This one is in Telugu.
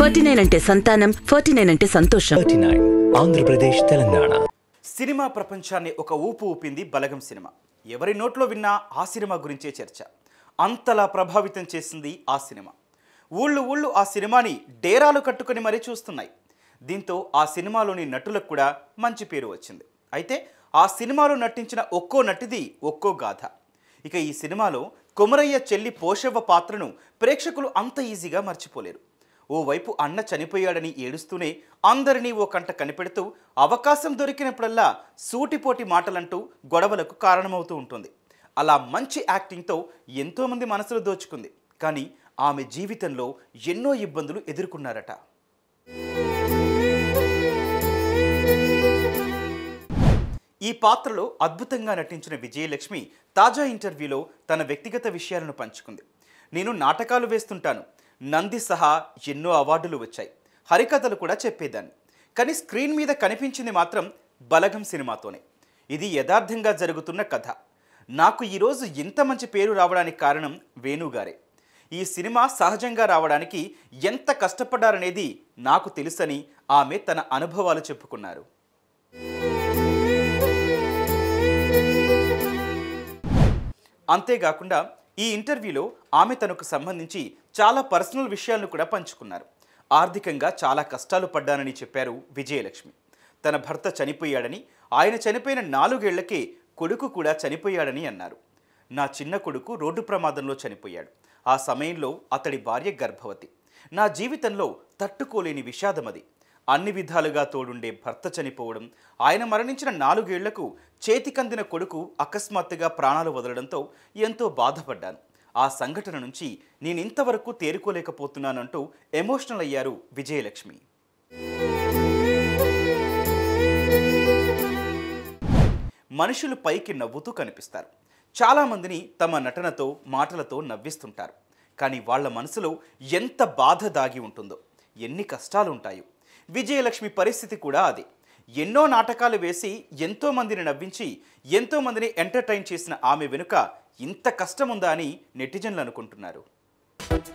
ఫార్టీ నైన్ అంటే సంతానం ఫార్టీ నైన్ అంటే సంతోషం thirty nine Andhra Pradesh Telangana cinema ప్రపంచాన్ని ఒక ఊపు ఊపింది బలగం సినిమా ఎవరి నోట్లో విన్నా ఆ సినిమా గురించే చర్చ అంతలా ప్రభావితం చేసింది ఆ సినిమా ఊళ్ళు ఊళ్ళు ఆ సినిమాని డేరాలు కట్టుకొని మరీ చూస్తున్నాయి దీంతో ఆ సినిమాలోని నటులకు కూడా మంచి పేరు వచ్చింది అయితే ఆ సినిమాలో నటించిన ఒక్కో నటిది ఒక్కో గాథ ఇక ఈ సినిమాలో కొమరయ్య చెల్లి పోషవ్వ పాత్రను ప్రేక్షకులు అంత ఈజీగా మర్చిపోలేరు ఓవైపు అన్న చనిపోయాడని ఏడుస్తూనే అందరినీ ఓ కంట కనిపెడుతూ అవకాశం దొరికినప్పుడల్లా సూటిపోటి మాటలంటూ గొడవలకు కారణమవుతూ ఉంటుంది అలా మంచి యాక్టింగ్తో ఎంతోమంది మనసులు దోచుకుంది కానీ ఆమె జీవితంలో ఎన్నో ఇబ్బందులు ఎదుర్కొన్నారట ఈ పాత్రలో అద్భుతంగా నటించిన విజయలక్ష్మి తాజా ఇంటర్వ్యూలో తన వ్యక్తిగత విషయాలను పంచుకుంది నేను నాటకాలు వేస్తుంటాను నంది సహా ఎన్నో అవార్డులు వచ్చాయి హరికథలు కూడా చెప్పేదాన్ని కానీ స్క్రీన్ మీద కనిపించింది మాత్రం బలగం సినిమాతోనే ఇది యథార్థంగా జరుగుతున్న కథ నాకు ఈరోజు ఇంత మంచి పేరు రావడానికి కారణం వేణుగారే ఈ సినిమా సహజంగా రావడానికి ఎంత కష్టపడ్డారనేది నాకు తెలుసని ఆమె తన అనుభవాలు చెప్పుకున్నారు అంతేకాకుండా ఈ ఇంటర్వ్యూలో ఆమె తనకు సంబంధించి చాలా పర్సనల్ విషయాలను కూడా పంచుకున్నారు ఆర్థికంగా చాలా కష్టాలు పడ్డానని చెప్పారు విజయలక్ష్మి తన భర్త చనిపోయాడని ఆయన చనిపోయిన నాలుగేళ్లకే కొడుకు కూడా చనిపోయాడని అన్నారు నా చిన్న కొడుకు రోడ్డు ప్రమాదంలో చనిపోయాడు ఆ సమయంలో అతడి భార్య గర్భవతి నా జీవితంలో తట్టుకోలేని విషాదం అది అన్ని విధాలుగా తోడుండే భర్త చనిపోవడం ఆయన మరణించిన నాలుగేళ్లకు చేతికందిన కొడుకు అకస్మాత్తుగా ప్రాణాలు వదలడంతో ఎంతో బాధపడ్డాను ఆ సంఘటన నుంచి నేను ఇంతవరకు తేరుకోలేకపోతున్నానంటూ ఎమోషనల్ అయ్యారు విజయలక్ష్మి మనుషులు పైకి నవ్వుతూ కనిపిస్తారు చాలామందిని తమ నటనతో మాటలతో నవ్విస్తుంటారు కానీ వాళ్ళ మనసులో ఎంత బాధ దాగి ఉంటుందో ఎన్ని కష్టాలు ఉంటాయో విజయలక్ష్మి పరిస్థితి కూడా అదే ఎన్నో నాటకాలు వేసి ఎంతో మందిని నవ్వించి ఎంతో మందిని ఎంటర్టైన్ చేసిన ఆమె వెనుక ఇంత కష్టం ఉందా అని నెటిజన్లు అనుకుంటున్నారు